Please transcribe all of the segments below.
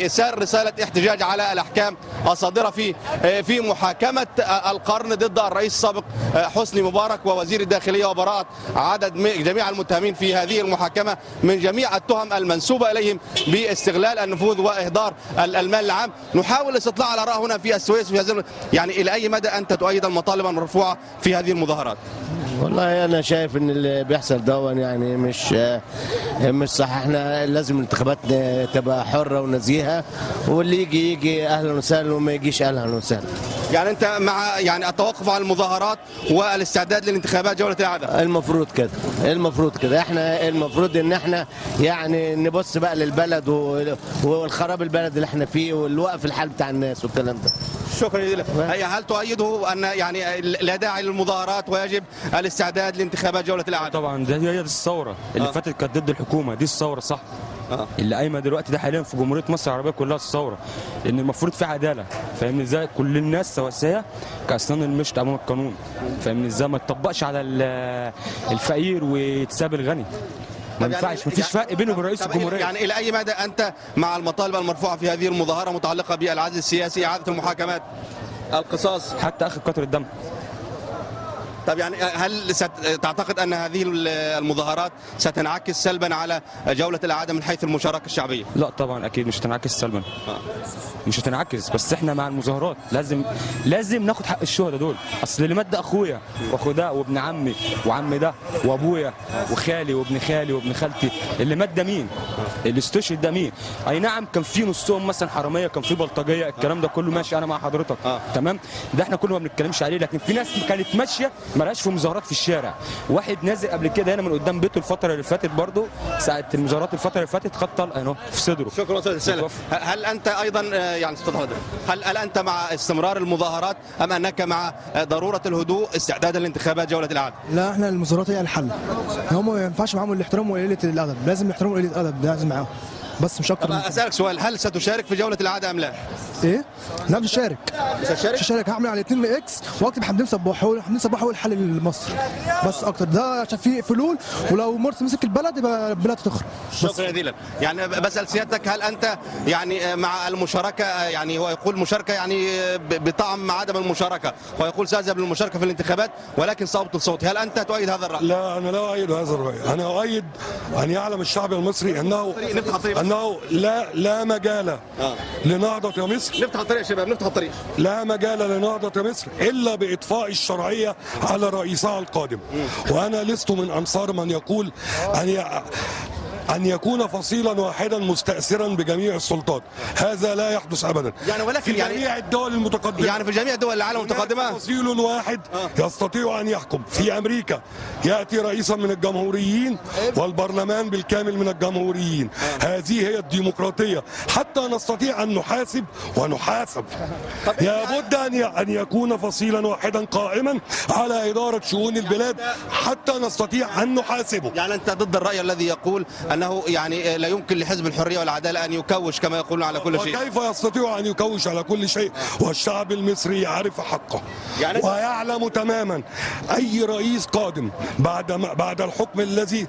لإرسال رسالة احتجاج على الأحكام الصادرة في في محاكمة القرن ضد الرئيس السابق حسني مبارك ووزير الداخلية وبراءة عدد من جميع المتهمين في هذه المحاكمة من جميع التهم المنسوبة إليهم باستغلال النفوذ وإهدار المال العام نحاول الاستطلاع على رأى هنا في السويس في هذه يعني إلى أي مدى أنت تؤيد المطالب المرفوعة في هذه المظاهرات والله انا شايف ان اللي بيحصل دون يعني مش مش صح احنا لازم الانتخابات تبقى حره ونزيهه واللي يجي يجي اهلا وسهلا وما يجيش اهلا وسهلا يعني انت مع يعني التوقف عن المظاهرات والاستعداد للانتخابات جوله العدم المفروض كده المفروض كده احنا المفروض ان احنا يعني نبص بقى للبلد و- والخراب البلد اللي احنا فيه والوقف الحال بتاع الناس والكلام ده شكرا جزيلا هي هل تؤيده ان يعني لا داعي للمظاهرات ويجب الاستعداد لانتخابات جوله العدم طبعا ده هي دي الثوره اللي آه. فاتت كانت ضد الحكومه دي الثوره صح آه. اللي قايمه دلوقتي ده حاليا في جمهوريه مصر العربيه كلها الثوره لان المفروض في عداله فاهمني ازاي كل الناس سواسيه كاسنان المشط امام القانون فاهمني ازاي ما تطبقش على ال- الفقير وتساب الغني ما طب يعني- ينفعش مفيش فرق بينه وبين رئيس طب الجمهوريه يعني الى اي مدى انت مع المطالب المرفوعه في هذه المظاهره متعلقه بالعزل السياسي اعاده المحاكمات القصاص حتى اخر قطر الدم طب يعني هل ست- تعتقد ان هذه المظاهرات ستنعكس سلبا على جوله الاعاده من حيث المشاركه الشعبيه؟ لا طبعا اكيد مش هتنعكس سلبا مش هتنعكس بس احنا مع المظاهرات لازم لازم ناخد حق الشهداء دول اصل اللي مات ده اخويا واخو ده وابن عمي وعم ده وابويا وخالي وابن خالي وابن خالتي اللي مات ده مين اللي استشهد ده مين اي نعم كان في نصهم مثلا حراميه كان في بلطجيه الكلام ده كله ماشي انا مع حضرتك آه. تمام ده احنا كله ما بنتكلمش عليه لكن في ناس كانت ماشيه مالهاش في مظاهرات في الشارع واحد نازل قبل كده هنا من قدام بيته الفتره اللي فاتت برضه ساعه المظاهرات الفتره اللي فاتت خد طلقه اهو في صدره شكرا استاذ سالم بالضبط. هل انت ايضا آه، يعني استاذ حضر هل هل انت مع استمرار المظاهرات ام انك مع آه، ضروره الهدوء استعدادا لانتخابات جوله العاده؟ لا احنا المظاهرات هي الحل هم ما ينفعش معاهم الاحترام وقله الادب لازم يحترموا قله الادب لازم معاهم بس مش طب اكتر من كده. اسالك سؤال هل ستشارك في جوله العاده ام لا؟ ايه لا مش هشارك ستشارك؟ مش هشارك هعمل على الاثنين اكس واكتب حمدين صباح هو حمدين صباح هو الحل لمصر بس اكتر ده عشان في فلول ولو مرسي مسك البلد يبقى البلد تخرب شكرا جزيلا يعني بسال سيادتك هل انت يعني آه، مع المشاركه آه، يعني هو يقول مشاركه يعني آه، ب- بطعم عدم المشاركه ويقول ساذهب للمشاركه في الانتخابات ولكن سأبطل صوتي هل انت تؤيد هذا الراي؟ لا انا لا اؤيد هذا الراي انا اؤيد ان يعلم الشعب المصري انه نفتح الطريق. انه لا لا مجال آه. لنهضه مصر نفتح الطريق يا شباب نفتح الطريق لا مجال لنهضة مصر إلا بإطفاء الشرعية على رئيسها القادم وأنا لست من أنصار من يقول أن ي... أن يكون فصيلا واحدا مستأثرا بجميع السلطات هذا لا يحدث أبدا يعني ولكن في يعني- جميع الدول المتقدمة يعني في جميع دول العالم هناك المتقدمه فصيل واحد يستطيع ان يحكم في امريكا ياتي رئيسا من الجمهوريين والبرلمان بالكامل من الجمهوريين هذه هي الديمقراطيه حتى نستطيع ان نحاسب ونحاسب لابد ان ي- ان يكون فصيلا واحدا قائما على اداره شؤون البلاد حتى نستطيع ان نحاسبه يعني انت ضد الراي الذي يقول انه يعني لا يمكن لحزب الحريه والعداله ان يكوش كما يقولون على كل شيء وكيف يستطيع ان يكوش على كل شيء والشعب المصري يعرف حقه يعني- ويعلم تماما اي رئيس قادم بعد ما بعد الحكم الذي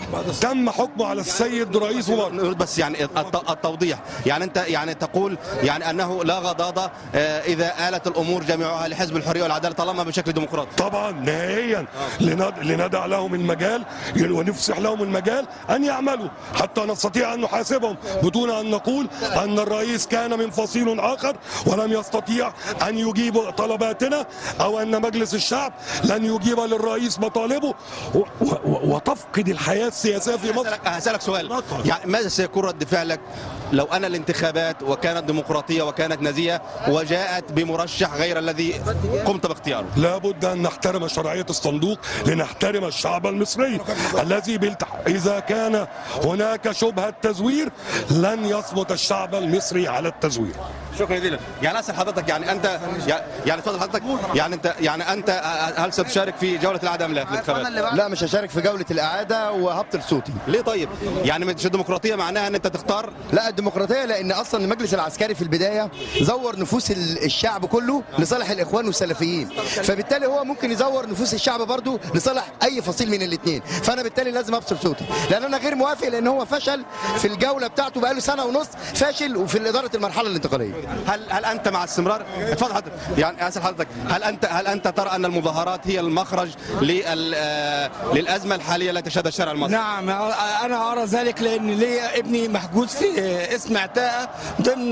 تم حكمه على السيد رئيس مبارك نريد بس يعني الت- التوضيح يعني انت يعني تقول يعني انه لا غضاضه آه، اذا آلت الامور جميعها لحزب الحريه والعداله طالما بشكل ديمقراطي طبعا نهائيا لند- لندع لهم المجال ونفسح لهم المجال ان يعملوا حتى نستطيع ان نحاسبهم بدون ان نقول ان الرئيس كان من فصيل اخر ولم يستطيع ان يجيب طلباتنا او ان مجلس الشعب لن يجيب للرئيس مطالبه و- و- و- وتفقد الحياه السياسيه في مصر هسألك, هسألك سؤال يعني ماذا سيكون رد فعلك لو أن الانتخابات وكانت ديمقراطية وكانت نزيهة وجاءت بمرشح غير الذي قمت باختياره لابد ان نحترم شرعيه الصندوق لنحترم الشعب المصري الذي بالتح... اذا كان هناك شبهه تزوير لن يصمت الشعب المصري على التزوير شكرا جزيلا يعني اسال حضرتك يعني انت يعني اتفضل حضرتك يعني انت يعني انت هل ستشارك في جوله العاده ام لا في الانتخابات؟ لا مش هشارك في جوله الاعاده وهبطل صوتي ليه طيب؟ يعني مش الديمقراطيه معناها ان انت تختار لا الديمقراطيه لان اصلا المجلس العسكري في البدايه زور نفوس ال- الشعب كله لصالح الاخوان والسلفيين فبالتالي هو ممكن يزور نفوس الشعب برضه لصالح اي فصيل من الاثنين فانا بالتالي لازم ابصر صوتي لان انا غير موافق لان هو فشل في الجوله بتاعته بقاله سنه ونص فاشل وفي اداره المرحله الانتقاليه هل هل انت مع استمرار اتفضل حضرتك يعني اسال حضرتك هل انت هل انت ترى ان المظاهرات هي المخرج لل آه، للازمه الحاليه التي تشهدها الشارع المصري؟ نعم انا ارى ذلك لان ليا ابني محجوز في اسم عتاقه ضمن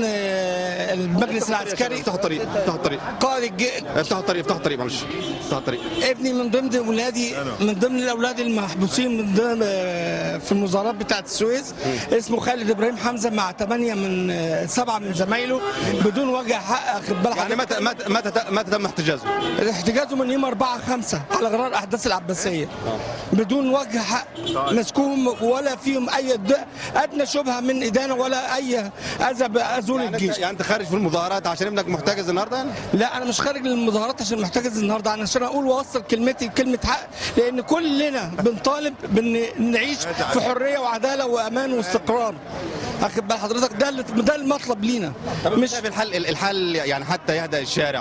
المجلس العسكري افتحوا الطريق افتحوا الطريق قائد الج... افتحوا الطريق افتحوا الطريق معلش افتحوا الطريق ابني من ضمن ولادي من ضمن الاولاد المحبوسين من ضمن في المظاهرات بتاعه السويس اسمه خالد ابراهيم حمزه مع ثمانيه من سبعه من زمايله بدون وجه حق اخد بالك يعني متى متى متى متى تم احتجازه؟ احتجازه من يوم 4 5 على غرار الاحداث العباسيه بدون وجه حق مسكوهم ولا فيهم اي د- ادنى شبهه من ادانه ولا اي اذى باذون يعني انت الجيش يعني انت خارج في المظاهرات عشان ابنك محتجز النهارده يعني؟ لا انا مش خارج للمظاهرات عشان محتجز النهارده انا عشان اقول واوصل كلمتي كلمه حق لان كلنا بنطالب بان نعيش في حريه وعداله وامان واستقرار اخد بال حضرتك ده اللي- ده المطلب لينا مش الحل الحل يعني حتى يهدأ الشارع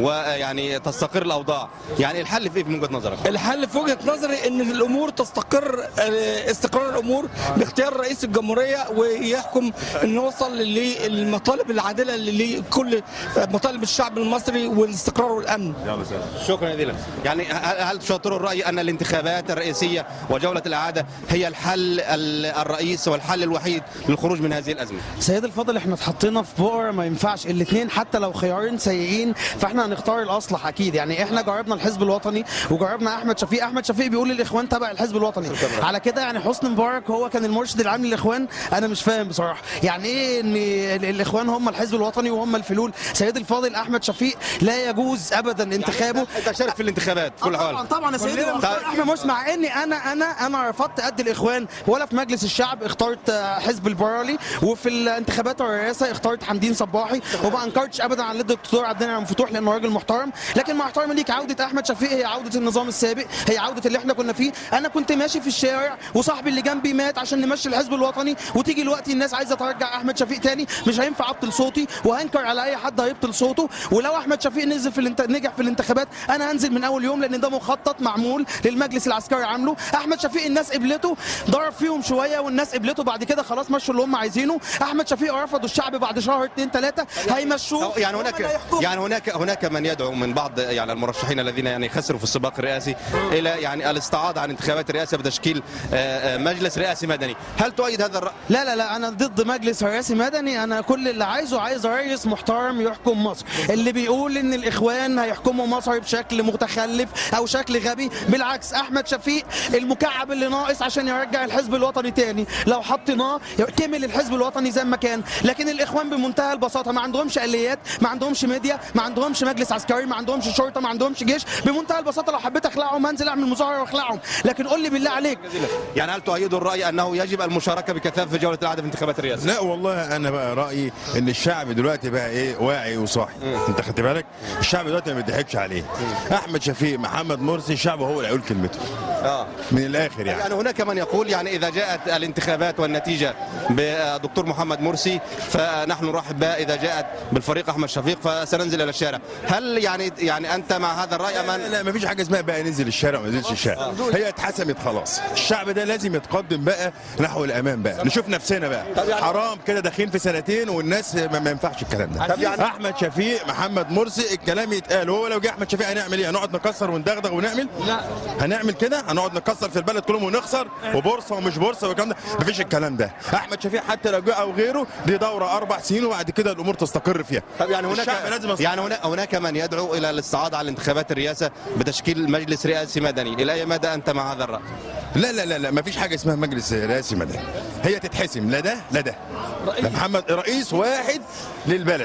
ويعني تستقر الاوضاع يعني الحل في ايه من وجهه نظرك؟ الحل في وجهه نظري ان الامور تستقر آه، استقرار الامور باختيار رئيس الجمهوريه ويحكم ان نوصل للمطالب العادله لكل مطالب الشعب المصري والاستقرار والامن شكرا جزيلا يعني هل هل تشاطروا الراي ان الانتخابات الرئيسيه وجوله الاعاده هي الحل ال- الرئيس والحل الوحيد للخروج من هذه الازمه؟ سيد الفاضل احنا اتحطينا في بؤر ما ينفعش الاثنين حتى لو خيارين سيئين فاحنا هنختار الاصلح اكيد يعني احنا جربنا الحزب الوطني وجربنا احمد شفيق احمد شفيق بيقول الاخوان تبع الحزب الوطني على كده يعني حسني مبارك هو كان المرشد العام للاخوان انا مش فاهم بصراحه يعني ايه ان ال- الاخوان هم الحزب الوطني وهم الفلول سيد الفاضل احمد شفيق لا يجوز ابدا انتخابه انت شارك في الانتخابات في كل طبعا الاحوال طبعا يا سيدي طيب. احنا مش مع اني انا انا انا رفضت قد الاخوان ولا في مجلس الشعب اخترت آه، حزب البرالي وفي الانتخابات الرئاسه اخترت حمدين صباحي وما انكرتش ابدا عن ضد الدكتور عبد المنعم فتوح لانه راجل محترم لكن مع احترامي ليك عوده احمد شفيق هي عوده النظام السابق هي عوده اللي احنا كنا فيه انا كنت ماشي في الشارع وصاحبي اللي جنبي مات عشان نمشي الحزب الوطني وتيجي الوقت الناس عايزه ترجع احمد شفيق تاني مش هينفع ابطل صوتي وهنكر على اي حد هيبطل صوته ولو احمد شفيق نزل في الانت... نجح في الانتخابات انا هنزل من اول يوم لان ده مخطط معمول للمجلس العسكري عامله احمد شفيق الناس قبلته ضرب فيهم شويه والناس قبلته بعد كده خلاص مشوا اللي هم عايزينه احمد شفيق رفضوا الشعب بعد شهر اثنين ثلاثه هيمشوه يعني وهم هناك لا يحكموا. يعني هناك هناك من يدعو من بعض يعني المرشحين الذين يعني خسروا في السباق الرئاسي الى يعني الاستعاضه عن انتخابات الرئاسه بتشكيل آه، آه، مجلس رئاسي مدني، هل تؤيد هذا الراي؟ لا لا لا انا ضد مجلس رئاسي مدني انا كل اللي عايزه عايز رئيس محترم يحكم مصر اللي بيقول ان الاخوان هيحكموا مصر بشكل متخلف او شكل غبي بالعكس احمد شفيق المكعب اللي ناقص عشان يرجع الحزب الوطني تاني لو حطيناه كمل الحزب الوطني زي ما كان لكن الاخوان بمنتهى البساطه ما عندهمش اليات ما عندهمش ميديا ما عندهمش مجلس عسكري ما عندهمش شرطه ما عندهمش جيش بمنتهى البساطه لو حبيت اخلعهم انزل اعمل مظاهره واخلعهم لكن قول لي بالله عليك يعني هل تؤيدوا الراي انه يجب المشاركه بكثافه في جوله العاده في انتخابات الرئاسه؟ لا والله انا بقى رايي ان الشعب دلوقتي بقى ايه واعي وصاحي انت خدت بالك الشعب دلوقتي ما بيضحكش عليه احمد شفيق محمد مرسي الشعب هو اللي هيقول كلمته اه من الاخر يعني يعني هناك من يقول يعني اذا جاءت الانتخابات والنتيجه بدكتور محمد مرسي فنحن نرحب بها اذا جاءت بالفريق احمد شفيق فسننزل الى الشارع، هل يعني يعني انت مع هذا الراي ام لا, لا ما فيش حاجه اسمها بقى ننزل الشارع وما ننزلش الشارع هي اتحسمت خلاص الشعب ده لازم يتقدم بقى نحو الامام بقى نشوف نفسنا بقى حرام كده داخلين في سنتين والناس ما, ما ينفعش الكلام ده احمد شفيق محمد مرسي الكلام يتقال هو لو جه احمد شفيق هنعمل ايه هنقعد نكسر وندغدغ ونعمل لا هنعمل كده هنقعد نكسر في البلد كلهم ونخسر وبورصه ومش بورصه والكلام ده مفيش الكلام ده احمد شفيق حتى لو جه او غيره دي دوره اربع سنين وبعد كده الامور تستقر فيها طب يعني هناك الشعب لازم يستقر. يعني هناك هناك من يدعو الى الاستعاضه على انتخابات الرئاسه بتشكيل مجلس رئاسي مدني، الى اي مدى انت مع هذا الراي؟ لا لا لا لا مفيش حاجه اسمها مجلس رئاسي مدني هي تتحسم لا ده لا ده ده محمد رئيس واحد للبلد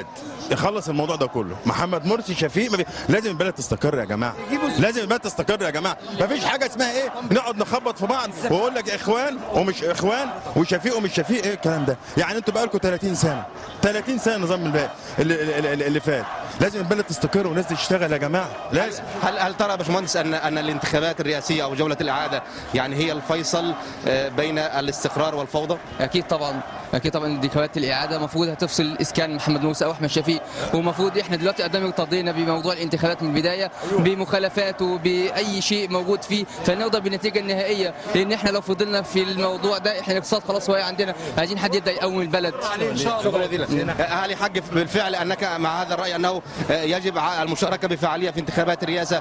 يخلص الموضوع ده كله محمد مرسي شفيق ما بي... لازم البلد تستقر يا جماعه لازم البلد تستقر يا جماعه ما فيش حاجه اسمها ايه نقعد نخبط في بعض واقول لك اخوان ومش اخوان وشفيق ومش شفيق ايه الكلام ده يعني انتوا بقالكم 30 سنه 30 سنه نظام البلد اللي, اللي, اللي فات لازم البلد تستقر والناس دي تشتغل يا جماعه لازم هل هل ترى يا باشمهندس ان ان الانتخابات الرئاسيه او جوله الاعاده يعني هي الفيصل آه، بين الاستقرار والفوضى؟ اكيد طبعا اكيد طبعا انتخابات الاعاده المفروض هتفصل اسكان محمد موسى او احمد شفيق ومفروض احنا دلوقتي قدام ارتضينا بموضوع الانتخابات من البدايه بمخالفاته باي شيء موجود فيه فنرضى بالنتيجه النهائيه لان احنا لو فضلنا في الموضوع ده احنا الاقتصاد خلاص واقع عندنا عايزين حد يبدا يقوم البلد شكرا جزيلا هل يحق بالفعل انك مع هذا الراي انه آه، يجب ع- المشاركه بفعاليه في انتخابات الرئاسه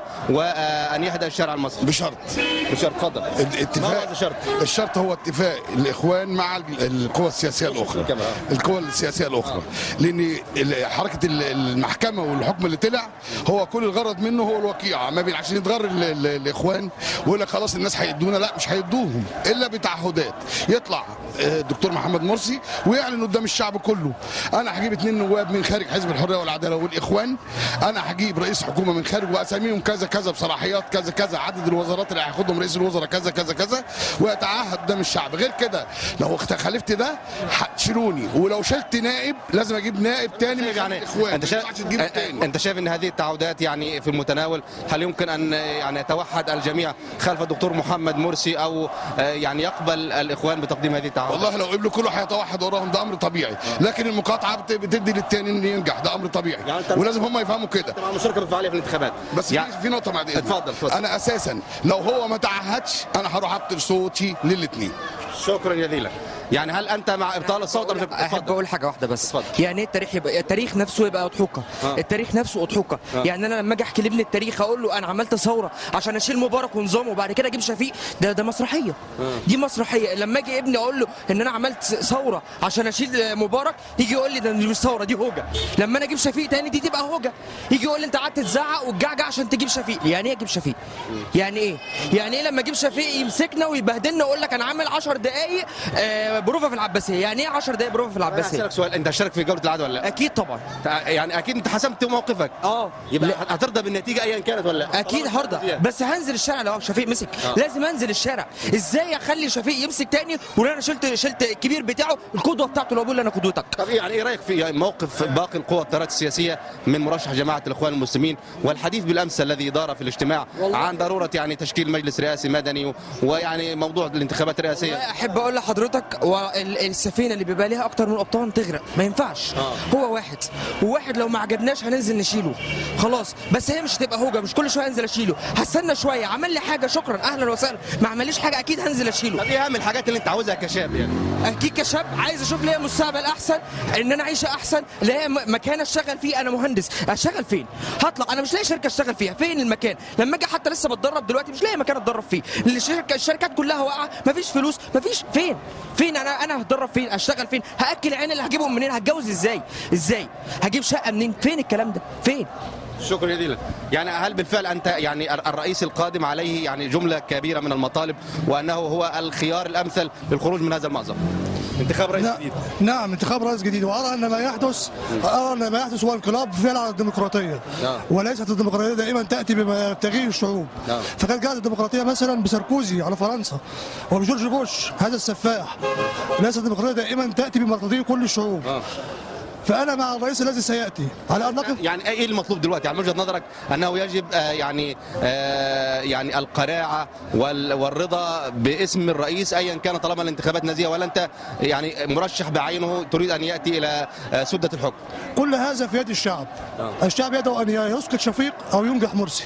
وان يهدأ الشارع المصري؟ بشرط بشرط تفضل ما هو هذا الاتفاق الشرط؟ الشرط هو اتفاق الاخوان مع ال- القوى السياسيه الاخرى كمان. القوى السياسيه الاخرى لان ال- حركه ال- المحكمه والحكم اللي طلع هو كل الغرض منه هو الوقيعه ما بين عشان يتغر ال- ال- الاخوان ويقول لك خلاص الناس هيدونا لا مش هيدوهم الا بتعهدات يطلع آه، الدكتور محمد مرسي ويعلن قدام الشعب كله انا هجيب اثنين نواب من خارج حزب الحريه والعداله والاخوان انا هجيب رئيس حكومه من خارج واساميهم كذا كذا بصلاحيات كذا كذا عدد الوزارات اللي هياخدهم رئيس الوزراء كذا كذا كذا ويتعهد قدام الشعب غير كده لو اخت- خالفت ده هتشيلوني ولو شلت نائب لازم اجيب نائب تاني من يعني الاخوان انت ما شايف ينفعش تجيب التاني انت شايف ان هذه التعهدات يعني في المتناول هل يمكن ان يعني يتوحد الجميع خلف الدكتور محمد مرسي او آه، يعني يقبل الاخوان بتقديم هذه التعهدات؟ والله لو قبلوا كله هيتوحد وراهم ده امر طبيعي لكن المقاطعه بت- بتدي للتاني انه ينجح ده امر طبيعي يعني أنت- ولازم هم يفهموا كده مع المشاركه بفعاليه في الانتخابات بس يعني في في نقطه بعدين اتفضل، اتفضل. انا اساسا لو هو ما تعهدش انا هروح ابطل صوتي للاثنين شكرا جزيلا يعني هل انت مع ابطال الصوت ام مش- احب اتفضل اقول حاجه واحده بس اتفضل. يعني ايه التاريخ يبقى التاريخ نفسه يبقى اضحوكه آه. التاريخ نفسه اضحوكه آه. يعني انا لما اجي احكي لابني التاريخ اقول له انا عملت ثوره عشان اشيل مبارك ونظامه وبعد كده اجيب شفيق ده ده مسرحيه دي مسرحيه لما اجي ابني اقول له ان انا عملت ثوره عشان اشيل مبارك يجي يقول لي ده مش ثوره دي هوجه لما انا اجيب شفيق تاني دي تبقى هوجه يجي يقول لي انت قعدت تزعق وتجعجع عشان تجيب شفيق يعني ايه اجيب شفيق يعني ايه يعني ايه لما اجيب شفيق يمسكنا ويبهدلنا ويقول لك انا عامل 10 دقائق آه بروفه في العباسيه يعني ايه 10 دقائق بروفه في انا العباسيه اسالك سؤال انت هتشارك في جوله العدوى ولا لا؟ اكيد طبعا يعني اكيد انت حسمت موقفك اه يبقى هترضى بالنتيجه ايا كانت ولا لا؟ اكيد طالما هرضى فيها. بس هنزل الشارع لو شفيق مسك آه. لازم انزل الشارع ازاي اخلي شفيق يمسك تاني وانا شلت شلت الكبير بتاعه القدوه بتاعته لو بقول له انا قدوتك طب إيه يعني ايه رايك في موقف باقي القوى التيارات السياسيه من مرشح جماعه الاخوان المسلمين والحديث بالامس الذي دار في الاجتماع عن ضروره يعني تشكيل مجلس رئاسي مدني و- ويعني موضوع الانتخابات الرئاسيه احب اقول لحضرتك والسفينه اللي بيبقى ليها اكتر من قبطان تغرق ما ينفعش آه. هو واحد وواحد لو ما عجبناش هننزل نشيله خلاص بس هي مش هتبقى هوجه مش كل شويه انزل اشيله هستنى شويه عمل لي حاجه شكرا اهلا وسهلا ما عمليش حاجه اكيد هنزل اشيله طب ايه اهم الحاجات اللي انت عاوزها كشاب يعني؟ اكيد كشاب عايز اشوف ليا مستقبل احسن ان انا اعيش احسن لاقي م- مكان اشتغل فيه انا مهندس اشتغل فين هطلع انا مش لاقي شركه اشتغل فيها فين المكان لما اجي حتى لسه بتدرب دلوقتي مش لاقي مكان اتدرب فيه الشركه الشركات كلها واقعه مفيش فلوس مفيش فين فين انا انا هتدرب فين اشتغل فين هاكل عين اللي هجيبهم منين هتجوز ازاي ازاي هجيب شقه منين فين الكلام ده فين شكرا جزيلا يعني هل بالفعل انت يعني ال- الرئيس القادم عليه يعني جمله كبيره من المطالب وانه هو الخيار الامثل للخروج من هذا المأزق انتخاب رئيس لا- جديد نعم انتخاب رئيس جديد وارى ان ما يحدث ارى ان ما يحدث هو انقلاب فعل على الديمقراطيه نعم. وليست الديمقراطيه دائما تاتي بتغيير الشعوب نعم. فكانت جاءت الديمقراطيه مثلا بساركوزي على فرنسا وبجورج بوش هذا السفاح ليست الديمقراطيه دائما تاتي بمرتضي كل الشعوب آه. فانا مع الرئيس الذي سياتي على ان نقف يعني ايه المطلوب دلوقتي يعني من وجهه نظرك انه يجب آه، يعني آه، يعني القناعه وال- والرضا باسم الرئيس ايا كان طالما الانتخابات نزيهه ولا انت يعني مرشح بعينه تريد ان ياتي الى آه، سده الحكم كل هذا في يد الشعب آه. الشعب يدعو ان يسقط شفيق او ينجح مرسي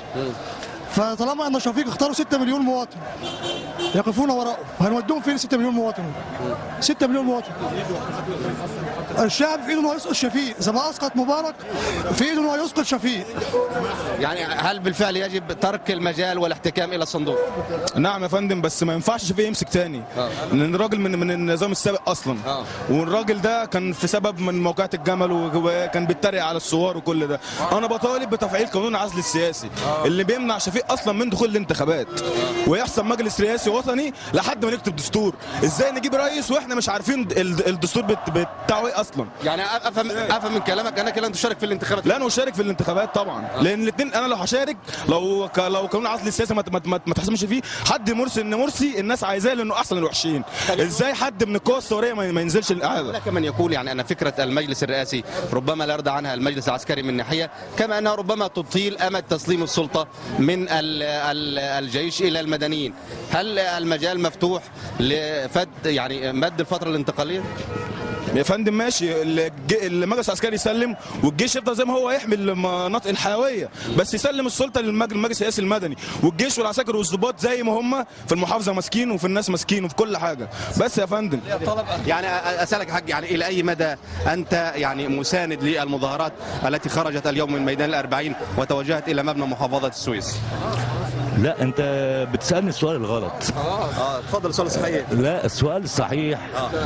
فطالما ان شفيق اختاروا 6 مليون مواطن يقفون وراءه هنودوهم فين 6 مليون مواطن 6 مليون مواطن الشعب في ايده انه يسقط شفيق زي ما اسقط مبارك في ايده انه يسقط شفيق يعني هل بالفعل يجب ترك المجال والاحتكام الى الصندوق نعم يا فندم بس ما ينفعش شفيق يمسك تاني آه. لان الراجل من من النظام السابق اصلا آه. والراجل ده كان في سبب من موقعة الجمل و- وكان بيتريق على الثوار وكل ده انا بطالب بتفعيل قانون العزل السياسي اللي بيمنع شفيق اصلا من دخول الانتخابات ويحصل مجلس رئاسي وطني لحد ما نكتب دستور ازاي نجيب رئيس واحنا مش عارفين ال- الدستور بت- بتاعه ايه اصلا يعني افهم افهم من كلامك انك لن تشارك في الانتخابات لا انا اشارك في الانتخابات طبعا لان الاثنين انا لو هشارك لو ك... لو قانون العزل السياسي ما ما, ما, ما تحسمش فيه حد مرسي ان مرسي الناس عايزاه لانه احسن الوحشين ازاي حد من القوى الثوريه ما, ما ينزلش القعده هناك من يقول يعني ان فكره المجلس الرئاسي ربما لا يرضى عنها المجلس العسكري من ناحيه كما انها ربما تطيل امد تسليم السلطه من ال- ال- الجيش الى المدنيين هل المجال مفتوح لفد يعني مد الفتره الانتقاليه يا فندم ماشي الج- المجلس العسكري يسلم والجيش يفضل زي ما هو يحمي المناطق الحيويه بس يسلم السلطه للمج- للمجلس الرئاسي المدني والجيش والعساكر والضباط زي ما هم في المحافظه ماسكين وفي الناس ماسكين وفي كل حاجه بس يا فندم يعني اسالك يا حاج يعني الى اي مدى انت يعني مساند للمظاهرات التي خرجت اليوم من ميدان الأربعين وتوجهت الى مبنى محافظه السويس لا انت بتسالني السؤال الغلط اه اتفضل السؤال الصحيح لا السؤال الصحيح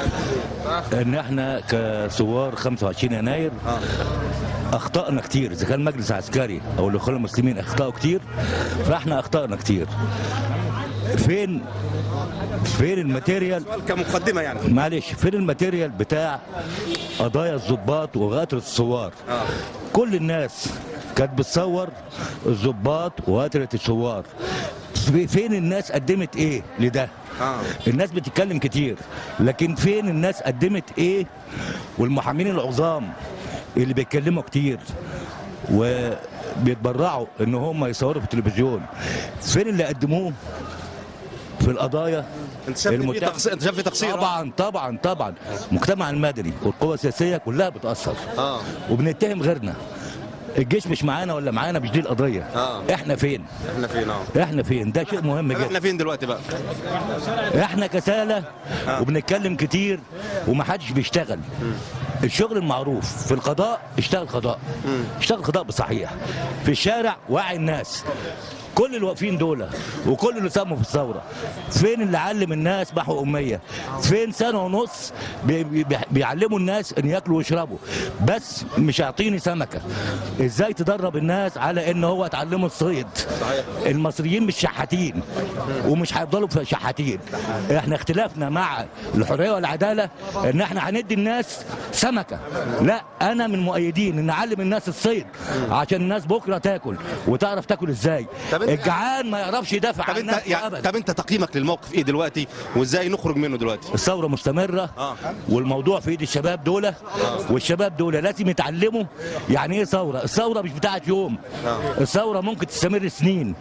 ان احنا كثوار 25 يناير اخطانا كتير اذا كان مجلس عسكري او الاخوان المسلمين اخطاوا كتير فاحنا اخطانا كتير فين فين الماتيريال كمقدمه يعني معلش فين الماتيريال بتاع قضايا الضباط وغاتر الثوار كل الناس كانت بتصور الضباط وغاترة الثوار في- فين الناس قدمت ايه لده الناس بتتكلم كتير لكن فين الناس قدمت ايه والمحامين العظام اللي بيتكلموا كتير وبيتبرعوا ان هم يصوروا في التلفزيون فين اللي قدموه في القضايا انت شايف إن في المتاحة؟ تقصير انت شايف في تقصير طبعا طبعا طبعا المجتمع المدني والقوى السياسيه كلها بتاثر اه وبنتهم غيرنا الجيش مش معانا ولا معانا مش دي القضيه آه. احنا فين احنا فين اه احنا فين ده شيء مهم طب جدا احنا فين دلوقتي بقى احنا كسالى وبنتكلم كتير ومحدش بيشتغل الشغل المعروف في القضاء اشتغل قضاء اشتغل قضاء بصحيح في الشارع وعي الناس كل اللي واقفين دول وكل اللي ساهموا في الثوره فين اللي علم الناس محو اميه فين سنه ونص بي- بي- بيعلموا الناس ان ياكلوا ويشربوا بس مش هيعطيني سمكه ازاي تدرب الناس على ان هو اتعلموا الصيد المصريين مش شحاتين ومش هيفضلوا في شحاتين احنا اختلافنا مع الحريه والعداله ان احنا هندي الناس سمكه لا انا من مؤيدين ان نعلم الناس الصيد عشان الناس بكره تاكل وتعرف تاكل ازاي طب انت- الجعان ما يعرفش يدافع طب عن انت نفسه يعني ابدا طب انت تقييمك للموقف ايه دلوقتي وازاي نخرج منه دلوقتي الثوره مستمره آه. والموضوع في ايد الشباب دول والشباب دول لازم يتعلموا يعني ايه ثوره الثوره مش بتاعت يوم الثوره ممكن تستمر سنين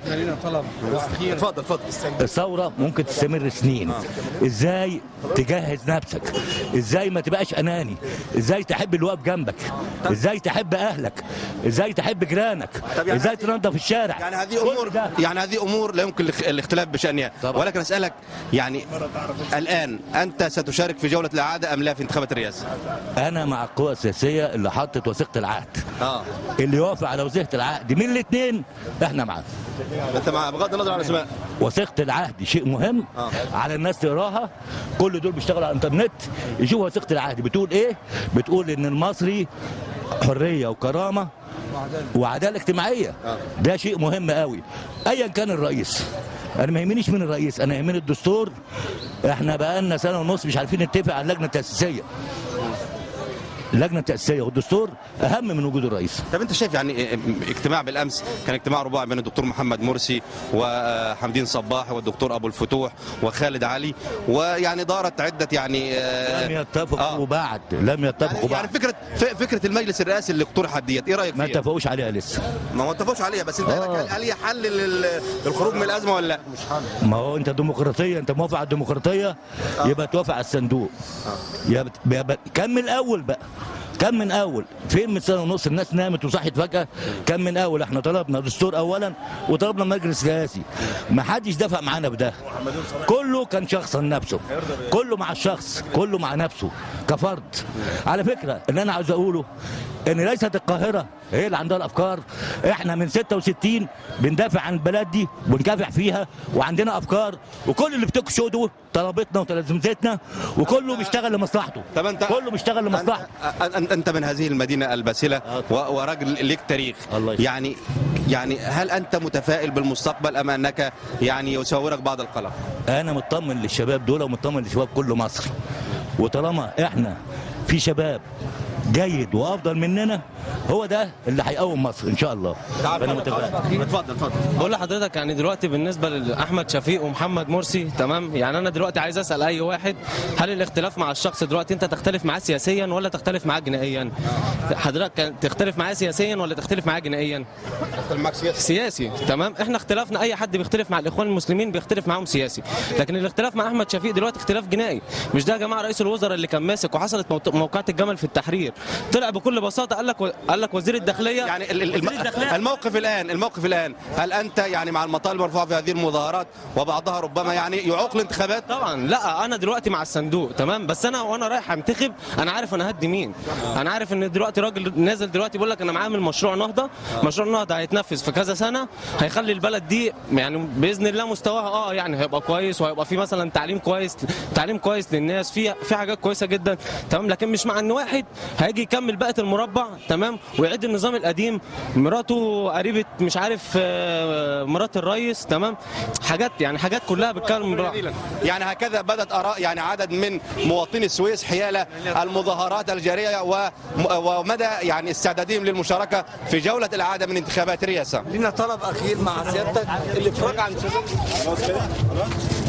اتفضل اتفضل الثوره ممكن تستمر سنين ازاي تجهز نفسك ازاي ما تبقاش اناني ازاي تحب اللي واقف جنبك ازاي تحب اهلك ازاي تحب جيرانك طب يعني ازاي هذه- تنظف الشارع يعني هذه امور يعني هذه امور لا يمكن الاخ- الاختلاف بشانها ولكن اسالك يعني الان انت ستشارك في جوله الاعاده ام لا في انتخابات الرئاسه؟ انا مع القوى السياسيه اللي حطت وثيقه العهد اه اللي يوافق على وثيقه العهد من الاثنين احنا معاه انت مع بغض النظر عن الاسماء وثيقه العهد شيء مهم آه. على الناس تقراها كل دول بيشتغلوا على الانترنت يشوفوا وثيقه العهد بتقول ايه بتقول ان المصري حريه وكرامه وعداله اجتماعيه ده شيء مهم قوي ايا كان الرئيس انا ما يهمنيش من الرئيس انا يهمني الدستور احنا بقالنا سنه ونص مش عارفين نتفق على اللجنه التاسيسيه اللجنه التاسيسيه والدستور اهم من وجود الرئيس طب انت شايف يعني اجتماع بالامس كان اجتماع رباعي بين الدكتور محمد مرسي وحمدين صباح والدكتور ابو الفتوح وخالد علي ويعني دارت عده يعني آه، لم يتفقوا بعد لم يتفقوا يعني بعد فكره ف- فكره المجلس الرئاسي اللي اقترحت ديت ايه رايك ما فيها؟ اتفقوش عليها لسه ما هو اتفقوش عليها بس انت آه. هل هي حل لل- للخروج من الازمه ولا لا؟ ما هو انت ديمقراطيه انت موافق على الديمقراطيه يبقى توافق على الصندوق يبقى يبقى كم من الاول بقى كم من اول فين من سنه ونص الناس نامت وصحت فجاه كم من اول احنا طلبنا دستور اولا وطلبنا مجلس رئاسي ما حدش دفع معانا بده كله كان شخصا نفسه كله مع الشخص كله مع نفسه كفرد على فكره اللي انا عاوز اقوله ان ليست القاهره هي اللي عندها الافكار احنا من 66 بندافع عن البلد دي وبنكافح فيها وعندنا افكار وكل اللي بتكشوا دول طلبتنا وتلازمتنا وكله بيشتغل لمصلحته طب انت كله بيشتغل لمصلحته أنت, انت من هذه المدينه الباسله و- وراجل ليك تاريخ الله يسلمك. يعني يعني هل انت متفائل بالمستقبل ام انك يعني يساورك بعض القلق انا مطمن للشباب دول ومطمن لشباب كل مصر وطالما احنا في شباب جيد وافضل مننا هو ده اللي هيقوم مصر ان شاء الله انا متفائل اتفضل اتفضل بقول لحضرتك يعني دلوقتي بالنسبه لاحمد شفيق ومحمد مرسي تمام يعني انا دلوقتي عايز اسال اي واحد هل الاختلاف مع الشخص دلوقتي انت تختلف معاه سياسيا ولا تختلف معاه جنائيا حضرتك كان تختلف معاه سياسيا ولا تختلف معاه جنائيا سياسي تمام احنا اختلافنا اي حد بيختلف مع الاخوان المسلمين بيختلف معاهم سياسي لكن الاختلاف مع احمد شفيق دلوقتي اختلاف جنائي مش ده يا جماعه رئيس الوزراء اللي كان ماسك وحصلت موت- موقعة الجمل في التحرير طلع بكل بساطه قال لك قال لك وزير الداخليه يعني ال- ال- الم- وزير الداخليه الموقف الان الموقف الان هل انت يعني مع المطالب المرفوعه في هذه المظاهرات وبعضها ربما يعني يعوق الانتخابات طبعا لا انا دلوقتي مع الصندوق تمام بس انا وانا رايح انتخب انا عارف انا هدي مين انا عارف ان دلوقتي راجل نازل دلوقتي بيقول لك انا معامل مشروع نهضه مشروع النهضه هيتنفذ في كذا سنه هيخلي البلد دي يعني باذن الله مستواها اه يعني هيبقى كويس وهيبقى في مثلا تعليم كويس تعليم كويس للناس في في حاجات كويسه جدا تمام لكن مش مع ان واحد هيجي يكمل بقيه المربع تمام ويعيد النظام القديم مراته قريبه مش عارف آه، مرات الرئيس تمام حاجات يعني حاجات كلها بتكلم جزيلا. يعني هكذا بدت اراء يعني عدد من مواطني السويس حيال المظاهرات الجاريه و- ومدى يعني استعدادهم للمشاركه في جوله الاعاده من انتخابات الرئاسه لنا طلب اخير مع سيادتك الافراج عن شباب